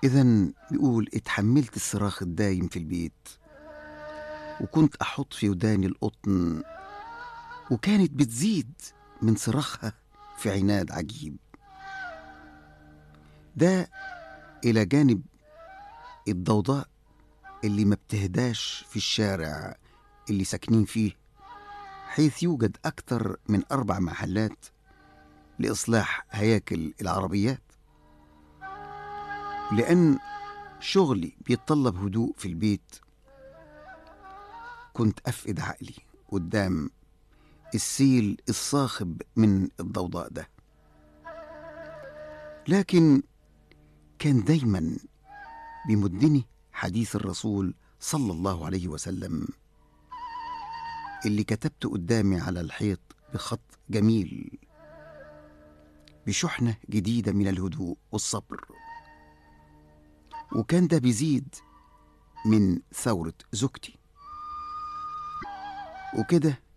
إذا بيقول اتحملت الصراخ الدايم في البيت وكنت أحط في وداني القطن وكانت بتزيد من صراخها في عناد عجيب ده إلى جانب الضوضاء اللي ما بتهداش في الشارع اللي ساكنين فيه حيث يوجد أكثر من أربع محلات لإصلاح هياكل العربيات لأن شغلي بيتطلب هدوء في البيت كنت أفقد عقلي قدام السيل الصاخب من الضوضاء ده لكن كان دايما بيمدني حديث الرسول صلى الله عليه وسلم اللي كتبته قدامي على الحيط بخط جميل بشحنة جديدة من الهدوء والصبر وكان ده بيزيد من ثورة زوجتي وكده